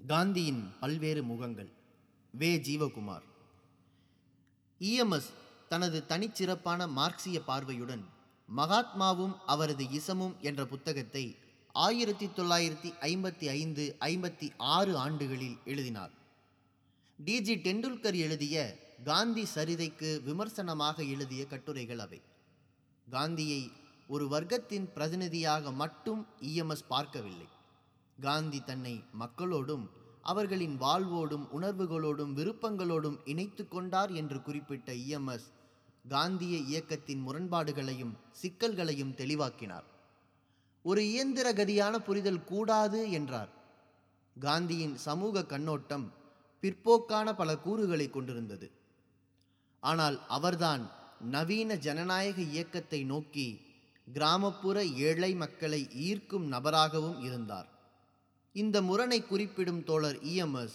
காந்தியின் பல்வேறு முகங்கள் வே ஜீவகுமார் இஎம்எஸ் தனது தனிச்சிறப்பான மார்க்சிய பார்வையுடன் மகாத்மாவும் அவரது இசமும் என்ற புத்தகத்தை ஆயிரத்தி தொள்ளாயிரத்தி ஐம்பத்தி ஐந்து ஐம்பத்தி ஆறு ஆண்டுகளில் எழுதினார் டிஜி டெண்டுல்கர் எழுதிய காந்தி சரிதைக்கு விமர்சனமாக எழுதிய கட்டுரைகள் அவை காந்தியை ஒரு வர்க்கத்தின் பிரதிநிதியாக மட்டும் இஎம்எஸ் பார்க்கவில்லை காந்தி தன்னை மக்களோடும் அவர்களின் வாழ்வோடும் உணர்வுகளோடும் விருப்பங்களோடும் இணைத்து கொண்டார் என்று குறிப்பிட்ட இஎம்எஸ் காந்திய இயக்கத்தின் முரண்பாடுகளையும் சிக்கல்களையும் தெளிவாக்கினார் ஒரு இயந்திர கதியான புரிதல் கூடாது என்றார் காந்தியின் சமூக கண்ணோட்டம் பிற்போக்கான பல கூறுகளை கொண்டிருந்தது ஆனால் அவர்தான் நவீன ஜனநாயக இயக்கத்தை நோக்கி கிராமப்புற ஏழை மக்களை ஈர்க்கும் நபராகவும் இருந்தார் இந்த முரணை குறிப்பிடும் தோழர் இஎம்எஸ்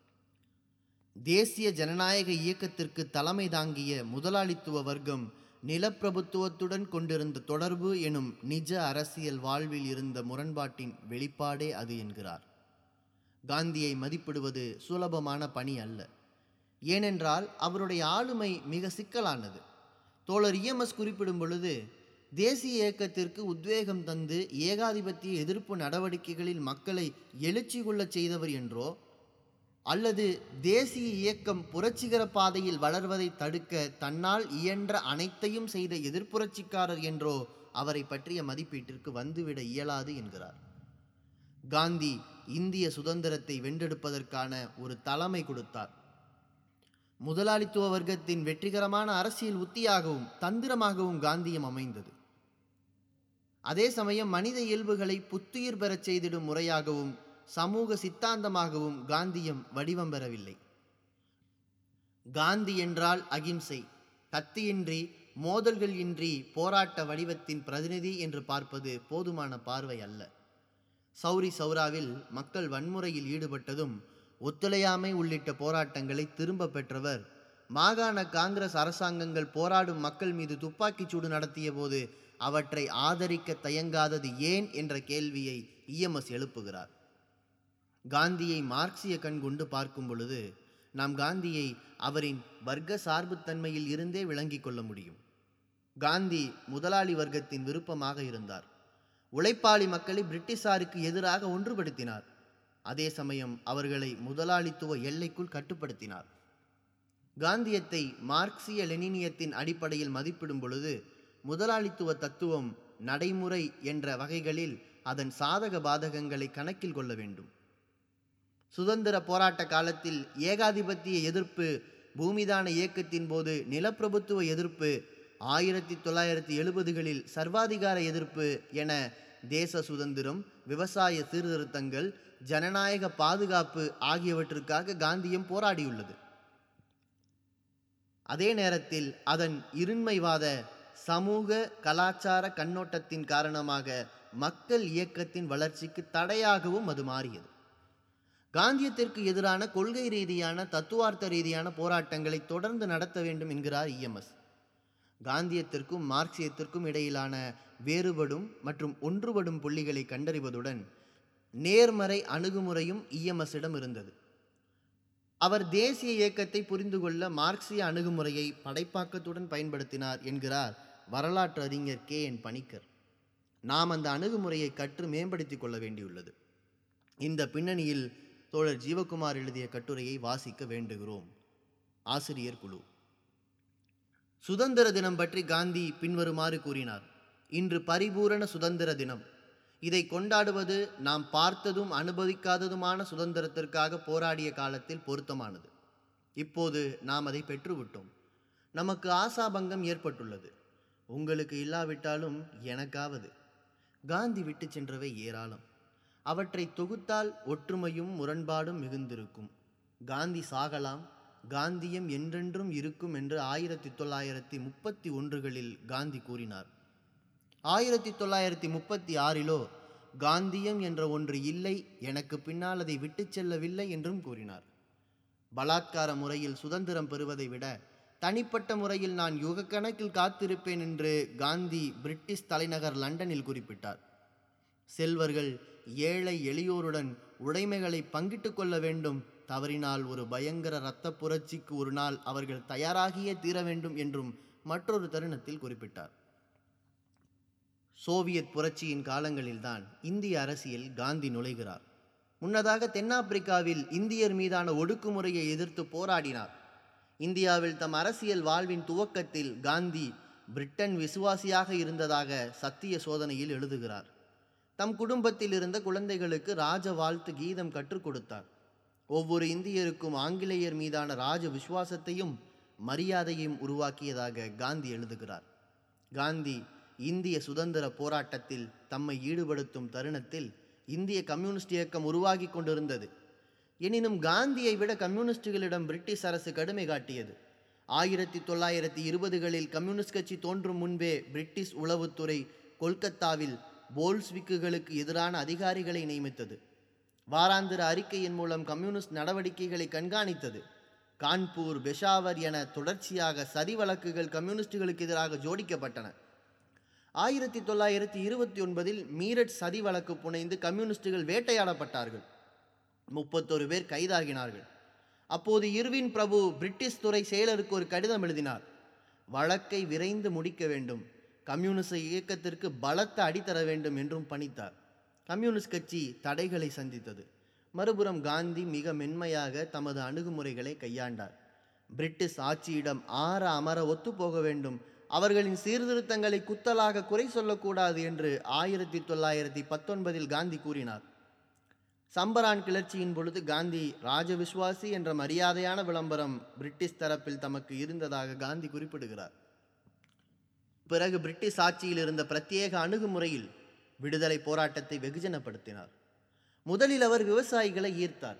தேசிய ஜனநாயக இயக்கத்திற்கு தலைமை தாங்கிய முதலாளித்துவ வர்க்கம் நிலப்பிரபுத்துவத்துடன் கொண்டிருந்த தொடர்பு எனும் நிஜ அரசியல் வாழ்வில் இருந்த முரண்பாட்டின் வெளிப்பாடே அது என்கிறார் காந்தியை மதிப்பிடுவது சுலபமான பணி அல்ல ஏனென்றால் அவருடைய ஆளுமை மிக சிக்கலானது தோழர் இஎம்எஸ் குறிப்பிடும் பொழுது தேசிய இயக்கத்திற்கு உத்வேகம் தந்து ஏகாதிபத்திய எதிர்ப்பு நடவடிக்கைகளில் மக்களை எழுச்சி கொள்ளச் செய்தவர் என்றோ அல்லது தேசிய இயக்கம் புரட்சிகர பாதையில் வளர்வதை தடுக்க தன்னால் இயன்ற அனைத்தையும் செய்த எதிர்ப்புரட்சிக்காரர் என்றோ அவரை பற்றிய மதிப்பீட்டிற்கு வந்துவிட இயலாது என்கிறார் காந்தி இந்திய சுதந்திரத்தை வென்றெடுப்பதற்கான ஒரு தலைமை கொடுத்தார் முதலாளித்துவ வர்க்கத்தின் வெற்றிகரமான அரசியல் உத்தியாகவும் தந்திரமாகவும் காந்தியம் அமைந்தது அதே சமயம் மனித இயல்புகளை புத்துயிர் பெறச் செய்திடும் முறையாகவும் சமூக சித்தாந்தமாகவும் காந்தியம் வடிவம் பெறவில்லை காந்தி என்றால் அகிம்சை கத்தியின்றி மோதல்கள் இன்றி போராட்ட வடிவத்தின் பிரதிநிதி என்று பார்ப்பது போதுமான பார்வை அல்ல சௌரி சௌராவில் மக்கள் வன்முறையில் ஈடுபட்டதும் ஒத்துழையாமை உள்ளிட்ட போராட்டங்களை திரும்ப பெற்றவர் மாகாண காங்கிரஸ் அரசாங்கங்கள் போராடும் மக்கள் மீது துப்பாக்கிச் சூடு நடத்திய போது அவற்றை ஆதரிக்க தயங்காதது ஏன் என்ற கேள்வியை இஎம்எஸ் எழுப்புகிறார் காந்தியை மார்க்சிய கண் கொண்டு பார்க்கும் பொழுது நாம் காந்தியை அவரின் வர்க்க சார்புத்தன்மையில் இருந்தே விளங்கிக் கொள்ள முடியும் காந்தி முதலாளி வர்க்கத்தின் விருப்பமாக இருந்தார் உழைப்பாளி மக்களை பிரிட்டிஷாருக்கு எதிராக ஒன்றுபடுத்தினார் அதே சமயம் அவர்களை முதலாளித்துவ எல்லைக்குள் கட்டுப்படுத்தினார் காந்தியத்தை மார்க்சிய லெனினியத்தின் அடிப்படையில் மதிப்பிடும் பொழுது முதலாளித்துவ தத்துவம் நடைமுறை என்ற வகைகளில் அதன் சாதக பாதகங்களை கணக்கில் கொள்ள வேண்டும் சுதந்திர போராட்ட காலத்தில் ஏகாதிபத்திய எதிர்ப்பு பூமிதான இயக்கத்தின் போது நிலப்பிரபுத்துவ எதிர்ப்பு ஆயிரத்தி தொள்ளாயிரத்தி எழுபதுகளில் சர்வாதிகார எதிர்ப்பு என தேச சுதந்திரம் விவசாய சீர்திருத்தங்கள் ஜனநாயக பாதுகாப்பு ஆகியவற்றுக்காக காந்தியம் போராடியுள்ளது அதே நேரத்தில் அதன் இருண்மைவாத சமூக கலாச்சார கண்ணோட்டத்தின் காரணமாக மக்கள் இயக்கத்தின் வளர்ச்சிக்கு தடையாகவும் அது மாறியது காந்தியத்திற்கு எதிரான கொள்கை ரீதியான தத்துவார்த்த ரீதியான போராட்டங்களை தொடர்ந்து நடத்த வேண்டும் என்கிறார் இஎம்எஸ் காந்தியத்திற்கும் மார்க்சியத்திற்கும் இடையிலான வேறுபடும் மற்றும் ஒன்றுபடும் புள்ளிகளை கண்டறிவதுடன் நேர்மறை அணுகுமுறையும் இஎம்எஸிடம் இருந்தது அவர் தேசிய இயக்கத்தை புரிந்து கொள்ள மார்க்சிய அணுகுமுறையை படைப்பாக்கத்துடன் பயன்படுத்தினார் என்கிறார் வரலாற்று அறிஞர் கே என் பணிக்கர் நாம் அந்த அணுகுமுறையை கற்று மேம்படுத்திக் கொள்ள வேண்டியுள்ளது இந்த பின்னணியில் தோழர் ஜீவகுமார் எழுதிய கட்டுரையை வாசிக்க வேண்டுகிறோம் ஆசிரியர் குழு சுதந்திர தினம் பற்றி காந்தி பின்வருமாறு கூறினார் இன்று பரிபூரண சுதந்திர தினம் இதை கொண்டாடுவது நாம் பார்த்ததும் அனுபவிக்காததுமான சுதந்திரத்திற்காக போராடிய காலத்தில் பொருத்தமானது இப்போது நாம் அதை பெற்றுவிட்டோம் நமக்கு ஆசாபங்கம் ஏற்பட்டுள்ளது உங்களுக்கு இல்லாவிட்டாலும் எனக்காவது காந்தி விட்டு சென்றவை ஏராளம் அவற்றை தொகுத்தால் ஒற்றுமையும் முரண்பாடும் மிகுந்திருக்கும் காந்தி சாகலாம் காந்தியம் என்றென்றும் இருக்கும் என்று ஆயிரத்தி தொள்ளாயிரத்தி முப்பத்தி ஒன்றுகளில் காந்தி கூறினார் ஆயிரத்தி தொள்ளாயிரத்தி முப்பத்தி ஆறிலோ காந்தியம் என்ற ஒன்று இல்லை எனக்கு பின்னால் அதை விட்டுச் செல்லவில்லை என்றும் கூறினார் பலாத்கார முறையில் சுதந்திரம் பெறுவதை விட தனிப்பட்ட முறையில் நான் யுக கணக்கில் காத்திருப்பேன் என்று காந்தி பிரிட்டிஷ் தலைநகர் லண்டனில் குறிப்பிட்டார் செல்வர்கள் ஏழை எளியோருடன் உடைமைகளை பங்கிட்டு கொள்ள வேண்டும் தவறினால் ஒரு பயங்கர இரத்த புரட்சிக்கு ஒரு நாள் அவர்கள் தயாராகியே தீர வேண்டும் என்றும் மற்றொரு தருணத்தில் குறிப்பிட்டார் சோவியத் புரட்சியின் காலங்களில்தான் இந்திய அரசியல் காந்தி நுழைகிறார் முன்னதாக தென்னாப்பிரிக்காவில் இந்தியர் மீதான ஒடுக்குமுறையை எதிர்த்து போராடினார் இந்தியாவில் தம் அரசியல் வாழ்வின் துவக்கத்தில் காந்தி பிரிட்டன் விசுவாசியாக இருந்ததாக சத்திய சோதனையில் எழுதுகிறார் தம் குடும்பத்தில் இருந்த குழந்தைகளுக்கு ராஜ வாழ்த்து கீதம் கற்றுக் கொடுத்தார் ஒவ்வொரு இந்தியருக்கும் ஆங்கிலேயர் மீதான ராஜ விசுவாசத்தையும் மரியாதையும் உருவாக்கியதாக காந்தி எழுதுகிறார் காந்தி இந்திய சுதந்திர போராட்டத்தில் தம்மை ஈடுபடுத்தும் தருணத்தில் இந்திய கம்யூனிஸ்ட் இயக்கம் உருவாகி கொண்டிருந்தது எனினும் காந்தியை விட கம்யூனிஸ்டுகளிடம் பிரிட்டிஷ் அரசு கடுமை காட்டியது ஆயிரத்தி தொள்ளாயிரத்தி இருபதுகளில் கம்யூனிஸ்ட் கட்சி தோன்றும் முன்பே பிரிட்டிஷ் உளவுத்துறை கொல்கத்தாவில் போல்ஸ்விக்குகளுக்கு எதிரான அதிகாரிகளை நியமித்தது வாராந்திர அறிக்கையின் மூலம் கம்யூனிஸ்ட் நடவடிக்கைகளை கண்காணித்தது கான்பூர் பெஷாவர் என தொடர்ச்சியாக சதி வழக்குகள் கம்யூனிஸ்டுகளுக்கு எதிராக ஜோடிக்கப்பட்டன ஆயிரத்தி தொள்ளாயிரத்தி இருபத்தி ஒன்பதில் மீரட் சதி வழக்கு புனைந்து கம்யூனிஸ்டுகள் வேட்டையாடப்பட்டார்கள் முப்பத்தொரு பேர் கைதாகினார்கள் அப்போது இருவின் பிரபு பிரிட்டிஷ் துறை செயலருக்கு ஒரு கடிதம் எழுதினார் வழக்கை விரைந்து முடிக்க வேண்டும் கம்யூனிச இயக்கத்திற்கு பலத்த அடித்தர வேண்டும் என்றும் பணித்தார் கம்யூனிஸ்ட் கட்சி தடைகளை சந்தித்தது மறுபுறம் காந்தி மிக மென்மையாக தமது அணுகுமுறைகளை கையாண்டார் பிரிட்டிஷ் ஆட்சியிடம் ஆற அமர ஒத்துப்போக வேண்டும் அவர்களின் சீர்திருத்தங்களை குத்தலாக குறை சொல்லக்கூடாது என்று ஆயிரத்தி தொள்ளாயிரத்தி பத்தொன்பதில் காந்தி கூறினார் சம்பரான் கிளர்ச்சியின் பொழுது காந்தி ராஜவிஸ்வாசி என்ற மரியாதையான விளம்பரம் பிரிட்டிஷ் தரப்பில் தமக்கு இருந்ததாக காந்தி குறிப்பிடுகிறார் பிறகு பிரிட்டிஷ் ஆட்சியில் இருந்த பிரத்யேக அணுகுமுறையில் விடுதலை போராட்டத்தை வெகுஜனப்படுத்தினார் முதலில் அவர் விவசாயிகளை ஈர்த்தார்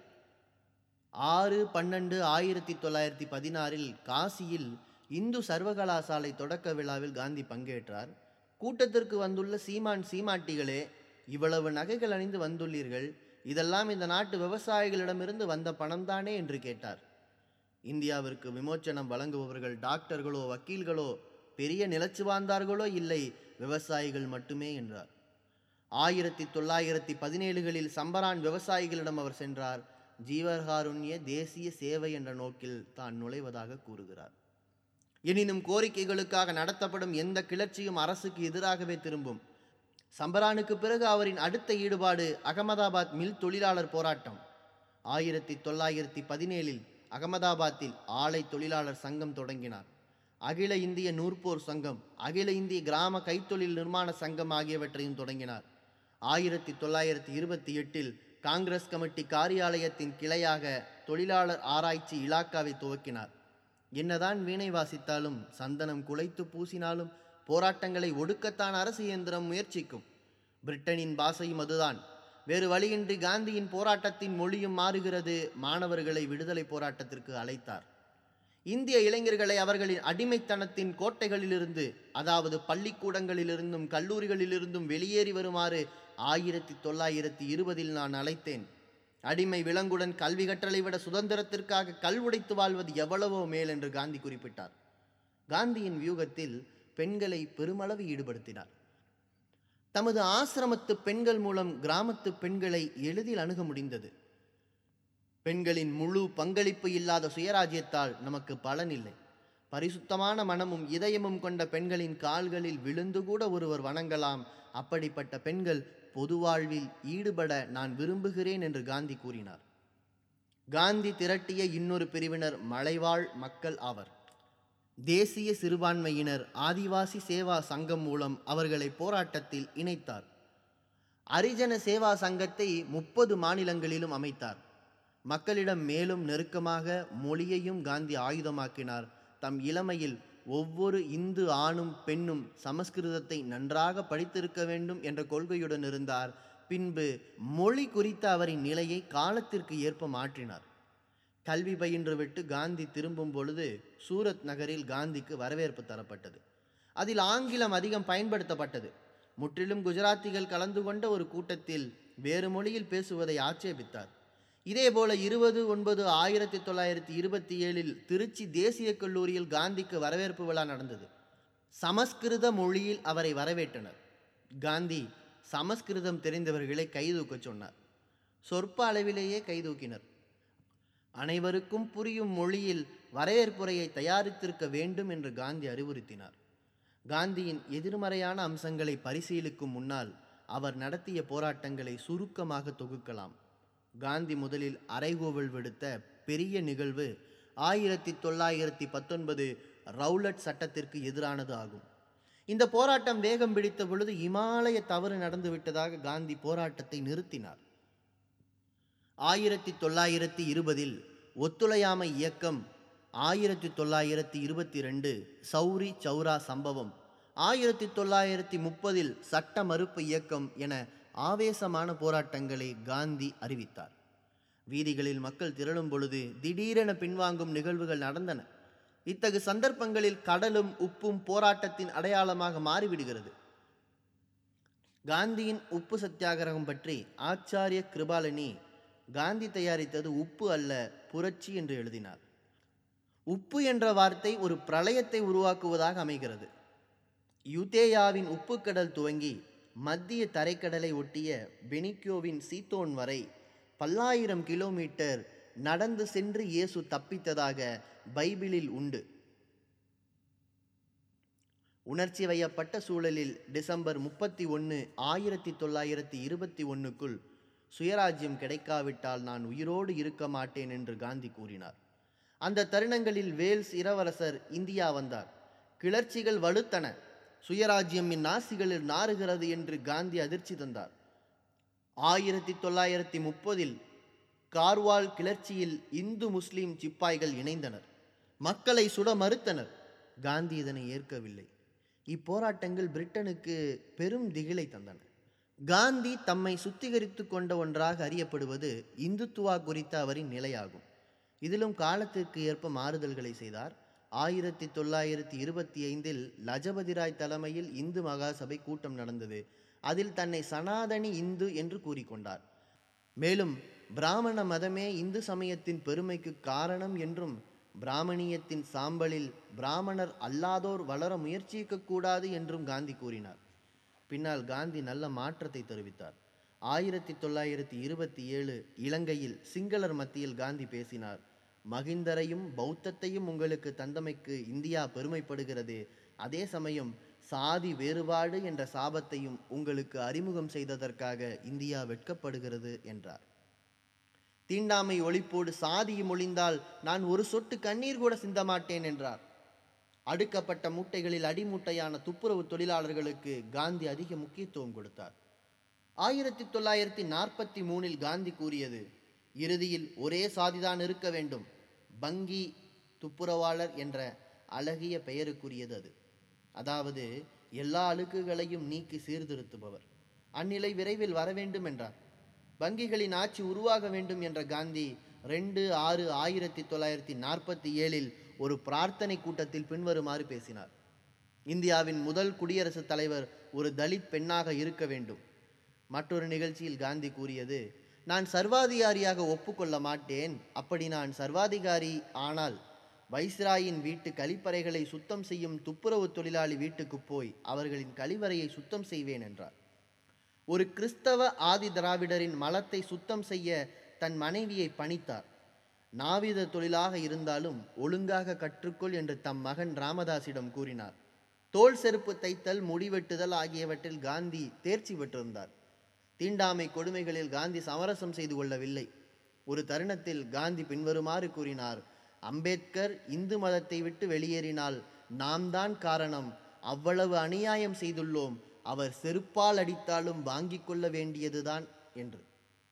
ஆறு பன்னெண்டு ஆயிரத்தி தொள்ளாயிரத்தி பதினாறில் காசியில் இந்து சர்வகலாசாலை தொடக்க விழாவில் காந்தி பங்கேற்றார் கூட்டத்திற்கு வந்துள்ள சீமான் சீமாட்டிகளே இவ்வளவு நகைகள் அணிந்து வந்துள்ளீர்கள் இதெல்லாம் இந்த நாட்டு விவசாயிகளிடமிருந்து வந்த பணம்தானே என்று கேட்டார் இந்தியாவிற்கு விமோச்சனம் வழங்குபவர்கள் டாக்டர்களோ வக்கீல்களோ பெரிய நிலச்சுவார்ந்தார்களோ இல்லை விவசாயிகள் மட்டுமே என்றார் ஆயிரத்தி தொள்ளாயிரத்தி பதினேழுகளில் சம்பரான் விவசாயிகளிடம் அவர் சென்றார் ஜீவகாருண்ய தேசிய சேவை என்ற நோக்கில் தான் நுழைவதாக கூறுகிறார் எனினும் கோரிக்கைகளுக்காக நடத்தப்படும் எந்த கிளர்ச்சியும் அரசுக்கு எதிராகவே திரும்பும் சம்பரானுக்கு பிறகு அவரின் அடுத்த ஈடுபாடு அகமதாபாத் மில் தொழிலாளர் போராட்டம் ஆயிரத்தி தொள்ளாயிரத்தி பதினேழில் அகமதாபாத்தில் ஆலை தொழிலாளர் சங்கம் தொடங்கினார் அகில இந்திய நூற்போர் சங்கம் அகில இந்திய கிராம கைத்தொழில் நிர்மாண சங்கம் ஆகியவற்றையும் தொடங்கினார் ஆயிரத்தி தொள்ளாயிரத்தி இருபத்தி எட்டில் காங்கிரஸ் கமிட்டி காரியாலயத்தின் கிளையாக தொழிலாளர் ஆராய்ச்சி இலாக்காவை துவக்கினார் என்னதான் வீணை வாசித்தாலும் சந்தனம் குலைத்து பூசினாலும் போராட்டங்களை ஒடுக்கத்தான் அரசு இயந்திரம் முயற்சிக்கும் பிரிட்டனின் பாசையும் அதுதான் வேறு வழியின்றி காந்தியின் போராட்டத்தின் மொழியும் மாறுகிறது மாணவர்களை விடுதலை போராட்டத்திற்கு அழைத்தார் இந்திய இளைஞர்களை அவர்களின் அடிமைத்தனத்தின் கோட்டைகளிலிருந்து அதாவது பள்ளிக்கூடங்களிலிருந்தும் கல்லூரிகளிலிருந்தும் வெளியேறி வருமாறு ஆயிரத்தி தொள்ளாயிரத்தி இருபதில் நான் அழைத்தேன் அடிமை விலங்குடன் கல்வி கற்றலை விட சுதந்திரத்திற்காக கல்வுடைத்து வாழ்வது எவ்வளவோ மேல் என்று காந்தி குறிப்பிட்டார் காந்தியின் வியூகத்தில் பெண்களை பெருமளவு ஈடுபடுத்தினார் தமது ஆசிரமத்து பெண்கள் மூலம் கிராமத்து பெண்களை எளிதில் அணுக முடிந்தது பெண்களின் முழு பங்களிப்பு இல்லாத சுயராஜ்யத்தால் நமக்கு பலனில்லை பரிசுத்தமான மனமும் இதயமும் கொண்ட பெண்களின் கால்களில் விழுந்து கூட ஒருவர் வணங்கலாம் அப்படிப்பட்ட பெண்கள் பொது வாழ்வில் ஈடுபட நான் விரும்புகிறேன் என்று காந்தி கூறினார் காந்தி திரட்டிய இன்னொரு பிரிவினர் மலைவாழ் மக்கள் ஆவர் தேசிய சிறுபான்மையினர் ஆதிவாசி சேவா சங்கம் மூலம் அவர்களை போராட்டத்தில் இணைத்தார் அரிஜன சேவா சங்கத்தை முப்பது மாநிலங்களிலும் அமைத்தார் மக்களிடம் மேலும் நெருக்கமாக மொழியையும் காந்தி ஆயுதமாக்கினார் தம் இளமையில் ஒவ்வொரு இந்து ஆணும் பெண்ணும் சமஸ்கிருதத்தை நன்றாக படித்திருக்க வேண்டும் என்ற கொள்கையுடன் இருந்தார் பின்பு மொழி குறித்த அவரின் நிலையை காலத்திற்கு ஏற்ப மாற்றினார் கல்வி பயின்றுவிட்டு காந்தி திரும்பும் பொழுது சூரத் நகரில் காந்திக்கு வரவேற்பு தரப்பட்டது அதில் ஆங்கிலம் அதிகம் பயன்படுத்தப்பட்டது முற்றிலும் குஜராத்திகள் கலந்து கொண்ட ஒரு கூட்டத்தில் வேறு மொழியில் பேசுவதை ஆட்சேபித்தார் இதேபோல இருபது ஒன்பது ஆயிரத்தி தொள்ளாயிரத்தி இருபத்தி ஏழில் திருச்சி தேசிய கல்லூரியில் காந்திக்கு வரவேற்பு விழா நடந்தது சமஸ்கிருத மொழியில் அவரை வரவேற்றனர் காந்தி சமஸ்கிருதம் தெரிந்தவர்களை கைதூக்கச் சொன்னார் சொற்ப அளவிலேயே கைதூக்கினர் அனைவருக்கும் புரியும் மொழியில் வரவேற்புரையை தயாரித்திருக்க வேண்டும் என்று காந்தி அறிவுறுத்தினார் காந்தியின் எதிர்மறையான அம்சங்களை பரிசீலிக்கும் முன்னால் அவர் நடத்திய போராட்டங்களை சுருக்கமாக தொகுக்கலாம் காந்தி முதலில் அறைகூவல் விடுத்த பெரிய நிகழ்வு ஆயிரத்தி தொள்ளாயிரத்தி பத்தொன்பது ரவுலட் சட்டத்திற்கு எதிரானது ஆகும் இந்த போராட்டம் வேகம் பிடித்த பொழுது இமாலய தவறு நடந்துவிட்டதாக காந்தி போராட்டத்தை நிறுத்தினார் ஆயிரத்தி தொள்ளாயிரத்தி இருபதில் ஒத்துழையாமை இயக்கம் ஆயிரத்தி தொள்ளாயிரத்தி இருபத்தி ரெண்டு சௌரி சௌரா சம்பவம் ஆயிரத்தி தொள்ளாயிரத்தி முப்பதில் சட்ட மறுப்பு இயக்கம் என ஆவேசமான போராட்டங்களை காந்தி அறிவித்தார் வீதிகளில் மக்கள் திரளும் பொழுது திடீரென பின்வாங்கும் நிகழ்வுகள் நடந்தன இத்தகு சந்தர்ப்பங்களில் கடலும் உப்பும் போராட்டத்தின் அடையாளமாக மாறிவிடுகிறது காந்தியின் உப்பு சத்தியாகிரகம் பற்றி ஆச்சாரிய கிருபாலினி காந்தி தயாரித்தது உப்பு அல்ல புரட்சி என்று எழுதினார் உப்பு என்ற வார்த்தை ஒரு பிரளயத்தை உருவாக்குவதாக அமைகிறது யுதேயாவின் உப்புக்கடல் துவங்கி மத்திய தரைக்கடலை ஒட்டிய பெனிக்யோவின் சீத்தோன் வரை பல்லாயிரம் கிலோமீட்டர் நடந்து சென்று இயேசு தப்பித்ததாக பைபிளில் உண்டு உணர்ச்சி வயப்பட்ட சூழலில் டிசம்பர் முப்பத்தி ஒன்று ஆயிரத்தி தொள்ளாயிரத்தி இருபத்தி ஒன்றுக்குள் சுயராஜ்யம் கிடைக்காவிட்டால் நான் உயிரோடு இருக்க மாட்டேன் என்று காந்தி கூறினார் அந்த தருணங்களில் வேல்ஸ் இளவரசர் இந்தியா வந்தார் கிளர்ச்சிகள் வலுத்தன சுயராஜ்யம் இன் நாசிகளில் நாறுகிறது என்று காந்தி அதிர்ச்சி தந்தார் ஆயிரத்தி தொள்ளாயிரத்தி முப்பதில் கார்வால் கிளர்ச்சியில் இந்து முஸ்லிம் சிப்பாய்கள் இணைந்தனர் மக்களை சுட மறுத்தனர் காந்தி இதனை ஏற்கவில்லை இப்போராட்டங்கள் பிரிட்டனுக்கு பெரும் திகிலை தந்தன காந்தி தம்மை சுத்திகரித்து கொண்ட ஒன்றாக அறியப்படுவது இந்துத்துவா குறித்த அவரின் நிலையாகும் இதிலும் காலத்திற்கு ஏற்ப மாறுதல்களை செய்தார் ஆயிரத்தி தொள்ளாயிரத்தி இருபத்தி ஐந்தில் லஜபதி ராய் தலைமையில் இந்து மகாசபை கூட்டம் நடந்தது அதில் தன்னை சனாதனி இந்து என்று கூறிக்கொண்டார் மேலும் பிராமண மதமே இந்து சமயத்தின் பெருமைக்கு காரணம் என்றும் பிராமணியத்தின் சாம்பலில் பிராமணர் அல்லாதோர் வளர முயற்சிக்கக்கூடாது என்றும் காந்தி கூறினார் பின்னால் காந்தி நல்ல மாற்றத்தை தெரிவித்தார் ஆயிரத்தி தொள்ளாயிரத்தி இருபத்தி ஏழு இலங்கையில் சிங்களர் மத்தியில் காந்தி பேசினார் மகிந்தரையும் பௌத்தத்தையும் உங்களுக்கு தந்தமைக்கு இந்தியா பெருமைப்படுகிறது அதே சமயம் சாதி வேறுபாடு என்ற சாபத்தையும் உங்களுக்கு அறிமுகம் செய்ததற்காக இந்தியா வெட்கப்படுகிறது என்றார் தீண்டாமை ஒழிப்போடு சாதியும் ஒளிந்தால் நான் ஒரு சொட்டு கண்ணீர் கூட சிந்த மாட்டேன் என்றார் அடுக்கப்பட்ட மூட்டைகளில் அடிமூட்டையான துப்புரவு தொழிலாளர்களுக்கு காந்தி அதிக முக்கியத்துவம் கொடுத்தார் ஆயிரத்தி தொள்ளாயிரத்தி நாற்பத்தி மூணில் காந்தி கூறியது இறுதியில் ஒரே சாதிதான் இருக்க வேண்டும் பங்கி துப்புரவாளர் என்ற அழகிய பெயருக்குரியது அது அதாவது எல்லா அழுக்குகளையும் நீக்கி சீர்திருத்துபவர் அந்நிலை விரைவில் வர வேண்டும் என்றார் வங்கிகளின் ஆட்சி உருவாக வேண்டும் என்ற காந்தி ரெண்டு ஆறு ஆயிரத்தி தொள்ளாயிரத்தி நாற்பத்தி ஏழில் ஒரு பிரார்த்தனை கூட்டத்தில் பின்வருமாறு பேசினார் இந்தியாவின் முதல் குடியரசுத் தலைவர் ஒரு தலித் பெண்ணாக இருக்க வேண்டும் மற்றொரு நிகழ்ச்சியில் காந்தி கூறியது நான் சர்வாதிகாரியாக ஒப்புக்கொள்ள மாட்டேன் அப்படி நான் சர்வாதிகாரி ஆனால் வைஸ்ராயின் வீட்டு கழிப்பறைகளை சுத்தம் செய்யும் துப்புரவு தொழிலாளி வீட்டுக்கு போய் அவர்களின் கழிவறையை சுத்தம் செய்வேன் என்றார் ஒரு கிறிஸ்தவ ஆதி திராவிடரின் மலத்தை சுத்தம் செய்ய தன் மனைவியை பணித்தார் நாவித தொழிலாக இருந்தாலும் ஒழுங்காக கற்றுக்கொள் என்று தம் மகன் ராமதாசிடம் கூறினார் தோல் செருப்பு தைத்தல் முடிவெட்டுதல் ஆகியவற்றில் காந்தி தேர்ச்சி பெற்றிருந்தார் தீண்டாமை கொடுமைகளில் காந்தி சமரசம் செய்து கொள்ளவில்லை ஒரு தருணத்தில் காந்தி பின்வருமாறு கூறினார் அம்பேத்கர் இந்து மதத்தை விட்டு வெளியேறினால் நாம் தான் காரணம் அவ்வளவு அநியாயம் செய்துள்ளோம் அவர் செருப்பால் அடித்தாலும் வாங்கிக் கொள்ள வேண்டியதுதான் என்று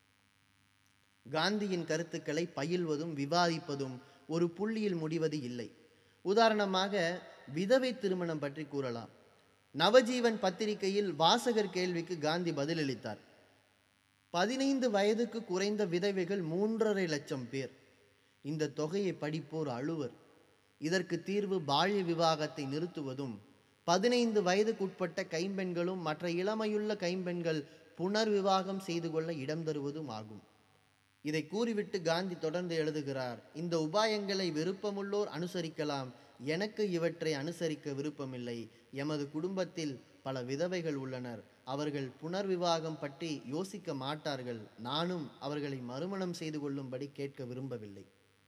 காந்தியின் கருத்துக்களை பயில்வதும் விவாதிப்பதும் ஒரு புள்ளியில் முடிவது இல்லை உதாரணமாக விதவை திருமணம் பற்றி கூறலாம் நவஜீவன் பத்திரிகையில் வாசகர் கேள்விக்கு காந்தி பதிலளித்தார் பதினைந்து வயதுக்கு குறைந்த விதவைகள் மூன்றரை லட்சம் பேர் இந்த தொகையை படிப்போர் அழுவர் இதற்கு தீர்வு பால்ய விவாகத்தை நிறுத்துவதும் பதினைந்து வயதுக்குட்பட்ட கைம்பெண்களும் மற்ற இளமையுள்ள கைம்பெண்கள் புனர் விவாகம் செய்து கொள்ள இடம் தருவதும் ஆகும் இதை கூறிவிட்டு காந்தி தொடர்ந்து எழுதுகிறார் இந்த உபாயங்களை விருப்பமுள்ளோர் அனுசரிக்கலாம் எனக்கு இவற்றை அனுசரிக்க விருப்பமில்லை எமது குடும்பத்தில் பல விதவைகள் உள்ளனர் அவர்கள் புனர்விவாகம் பற்றி யோசிக்க மாட்டார்கள் நானும் அவர்களை மறுமணம் செய்து கொள்ளும்படி கேட்க விரும்பவில்லை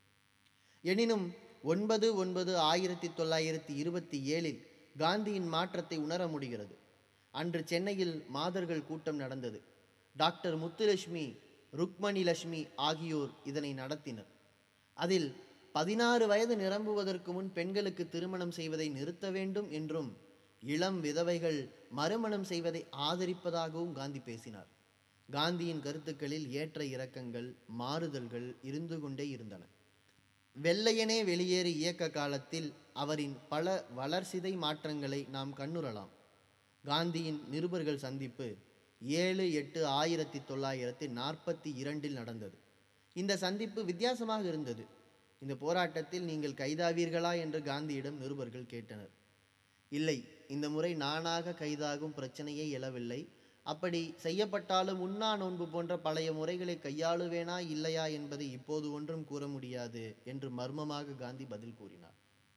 எனினும் ஒன்பது ஒன்பது ஆயிரத்தி தொள்ளாயிரத்தி இருபத்தி ஏழில் காந்தியின் மாற்றத்தை உணர முடிகிறது அன்று சென்னையில் மாதர்கள் கூட்டம் நடந்தது டாக்டர் முத்துலட்சுமி ருக்மணி லட்சுமி ஆகியோர் இதனை நடத்தினர் அதில் பதினாறு வயது நிரம்புவதற்கு முன் பெண்களுக்கு திருமணம் செய்வதை நிறுத்த வேண்டும் என்றும் இளம் விதவைகள் மறுமணம் செய்வதை ஆதரிப்பதாகவும் காந்தி பேசினார் காந்தியின் கருத்துக்களில் ஏற்ற இறக்கங்கள் மாறுதல்கள் இருந்து கொண்டே இருந்தன வெள்ளையனே வெளியேறு இயக்க காலத்தில் அவரின் பல வளர்சிதை மாற்றங்களை நாம் கண்ணுறலாம் காந்தியின் நிருபர்கள் சந்திப்பு ஏழு எட்டு ஆயிரத்தி தொள்ளாயிரத்தி நாற்பத்தி இரண்டில் நடந்தது இந்த சந்திப்பு வித்தியாசமாக இருந்தது இந்த போராட்டத்தில் நீங்கள் கைதாவீர்களா என்று காந்தியிடம் நிருபர்கள் கேட்டனர் இல்லை இந்த முறை நானாக கைதாகும் பிரச்சனையே எழவில்லை அப்படி செய்யப்பட்டாலும் உண்ணா நோன்பு போன்ற பழைய முறைகளை கையாளுவேனா இல்லையா என்பதை இப்போது ஒன்றும் கூற முடியாது என்று மர்மமாக காந்தி பதில் கூறினார்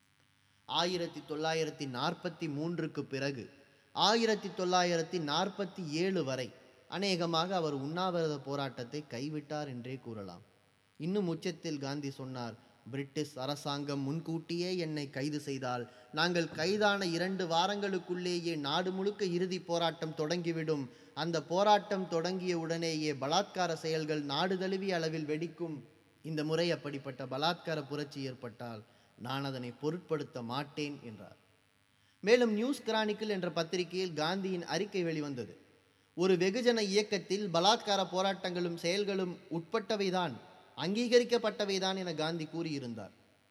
ஆயிரத்தி தொள்ளாயிரத்தி நாற்பத்தி மூன்றுக்கு பிறகு ஆயிரத்தி தொள்ளாயிரத்தி நாற்பத்தி ஏழு வரை அநேகமாக அவர் உண்ணாவிரத போராட்டத்தை கைவிட்டார் என்றே கூறலாம் இன்னும் உச்சத்தில் காந்தி சொன்னார் பிரிட்டிஷ் அரசாங்கம் முன்கூட்டியே என்னை கைது செய்தால் நாங்கள் கைதான இரண்டு வாரங்களுக்குள்ளேயே நாடு முழுக்க இறுதி போராட்டம் தொடங்கிவிடும் அந்த போராட்டம் தொடங்கிய உடனேயே பலாத்கார செயல்கள் நாடு தழுவிய அளவில் வெடிக்கும் இந்த முறை அப்படிப்பட்ட பலாத்கார புரட்சி ஏற்பட்டால் நான் அதனை பொருட்படுத்த மாட்டேன் என்றார் மேலும் நியூஸ் கிரானிக்கிள் என்ற பத்திரிகையில் காந்தியின் அறிக்கை வெளிவந்தது ஒரு வெகுஜன இயக்கத்தில் பலாத்கார போராட்டங்களும் செயல்களும் உட்பட்டவைதான் அங்கீகரிக்கப்பட்டவைதான் என காந்தி கூறியிருந்தார்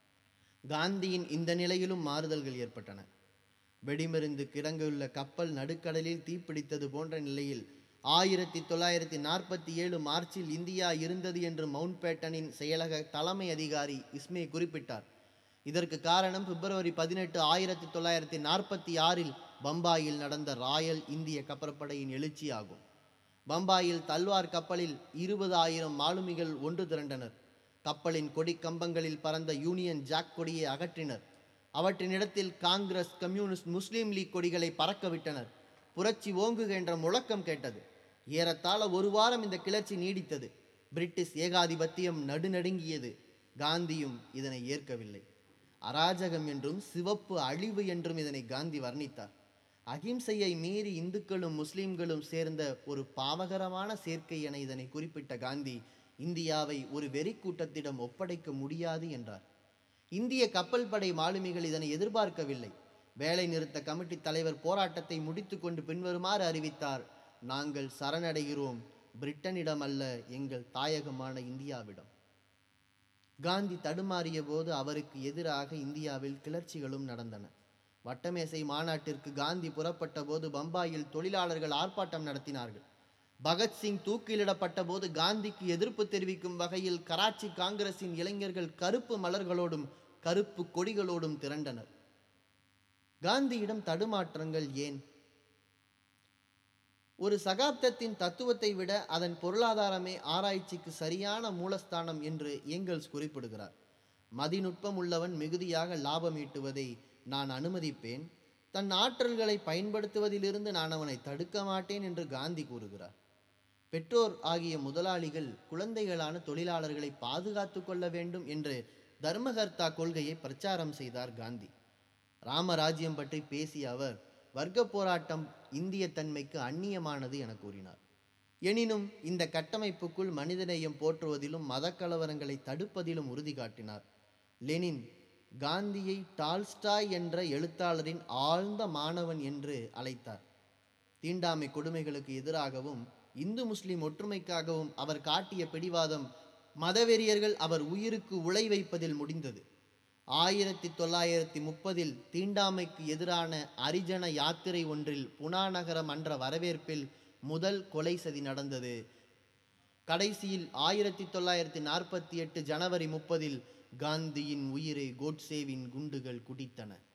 காந்தியின் இந்த நிலையிலும் மாறுதல்கள் ஏற்பட்டன வெடிமருந்து கிடங்குள்ள கப்பல் நடுக்கடலில் தீப்பிடித்தது போன்ற நிலையில் ஆயிரத்தி தொள்ளாயிரத்தி நாற்பத்தி ஏழு மார்ச்சில் இந்தியா இருந்தது என்று மவுண்ட் பேட்டனின் செயலக தலைமை அதிகாரி இஸ்மே குறிப்பிட்டார் இதற்கு காரணம் பிப்ரவரி பதினெட்டு ஆயிரத்தி தொள்ளாயிரத்தி நாற்பத்தி ஆறில் பம்பாயில் நடந்த ராயல் இந்திய கப்பற்படையின் எழுச்சி ஆகும் பம்பாயில் தல்வார் கப்பலில் இருபது ஆயிரம் மாலுமிகள் ஒன்று திரண்டனர் கப்பலின் கொடி கம்பங்களில் பறந்த யூனியன் ஜாக் கொடியை அகற்றினர் அவற்றினிடத்தில் காங்கிரஸ் கம்யூனிஸ்ட் முஸ்லீம் லீக் கொடிகளை பறக்க விட்டனர் புரட்சி ஓங்குக என்ற முழக்கம் கேட்டது ஏறத்தாழ ஒரு வாரம் இந்த கிளர்ச்சி நீடித்தது பிரிட்டிஷ் ஏகாதிபத்தியம் நடுநடுங்கியது காந்தியும் இதனை ஏற்கவில்லை அராஜகம் என்றும் சிவப்பு அழிவு என்றும் இதனை காந்தி வர்ணித்தார் அகிம்சையை மீறி இந்துக்களும் முஸ்லிம்களும் சேர்ந்த ஒரு பாவகரமான சேர்க்கை என இதனை குறிப்பிட்ட காந்தி இந்தியாவை ஒரு வெறி கூட்டத்திடம் ஒப்படைக்க முடியாது என்றார் இந்திய கப்பல் படை மாலுமிகள் இதனை எதிர்பார்க்கவில்லை வேலை நிறுத்த கமிட்டி தலைவர் போராட்டத்தை முடித்துக்கொண்டு பின்வருமாறு அறிவித்தார் நாங்கள் சரணடைகிறோம் பிரிட்டனிடம் அல்ல எங்கள் தாயகமான இந்தியாவிடம் காந்தி தடுமாறிய போது அவருக்கு எதிராக இந்தியாவில் கிளர்ச்சிகளும் நடந்தன வட்டமேசை மாநாட்டிற்கு காந்தி புறப்பட்ட போது பம்பாயில் தொழிலாளர்கள் ஆர்ப்பாட்டம் நடத்தினார்கள் பகத்சிங் தூக்கிலிடப்பட்ட போது காந்திக்கு எதிர்ப்பு தெரிவிக்கும் வகையில் கராச்சி காங்கிரசின் இளைஞர்கள் கருப்பு மலர்களோடும் கருப்பு கொடிகளோடும் திரண்டனர் காந்தியிடம் தடுமாற்றங்கள் ஏன் ஒரு சகாப்தத்தின் தத்துவத்தை விட அதன் பொருளாதாரமே ஆராய்ச்சிக்கு சரியான மூலஸ்தானம் என்று ஏங்கல்ஸ் குறிப்பிடுகிறார் மதிநுட்பம் உள்ளவன் மிகுதியாக லாபம் ஈட்டுவதை நான் அனுமதிப்பேன் தன் ஆற்றல்களை பயன்படுத்துவதிலிருந்து நான் அவனை தடுக்க மாட்டேன் என்று காந்தி கூறுகிறார் பெற்றோர் ஆகிய முதலாளிகள் குழந்தைகளான தொழிலாளர்களை பாதுகாத்து கொள்ள வேண்டும் என்று தர்மகர்த்தா கொள்கையை பிரச்சாரம் செய்தார் காந்தி ராமராஜ்யம் பற்றி பேசிய அவர் வர்க்க போராட்டம் இந்திய தன்மைக்கு அந்நியமானது என கூறினார் எனினும் இந்த கட்டமைப்புக்குள் மனிதநேயம் போற்றுவதிலும் மதக்கலவரங்களை தடுப்பதிலும் உறுதி காட்டினார் லெனின் காந்தியை டால்ஸ்டாய் என்ற எழுத்தாளரின் ஆழ்ந்த மாணவன் என்று அழைத்தார் தீண்டாமை கொடுமைகளுக்கு எதிராகவும் இந்து முஸ்லிம் ஒற்றுமைக்காகவும் அவர் காட்டிய பிடிவாதம் மதவெறியர்கள் அவர் உயிருக்கு உழை வைப்பதில் முடிந்தது ஆயிரத்தி தொள்ளாயிரத்தி முப்பதில் தீண்டாமைக்கு எதிரான அரிஜன யாத்திரை ஒன்றில் புனா நகர மன்ற வரவேற்பில் முதல் கொலை சதி நடந்தது கடைசியில் ஆயிரத்தி தொள்ளாயிரத்தி நாற்பத்தி எட்டு ஜனவரி முப்பதில் காந்தியின் உயிரை கோட்சேவின் குண்டுகள் குடித்தன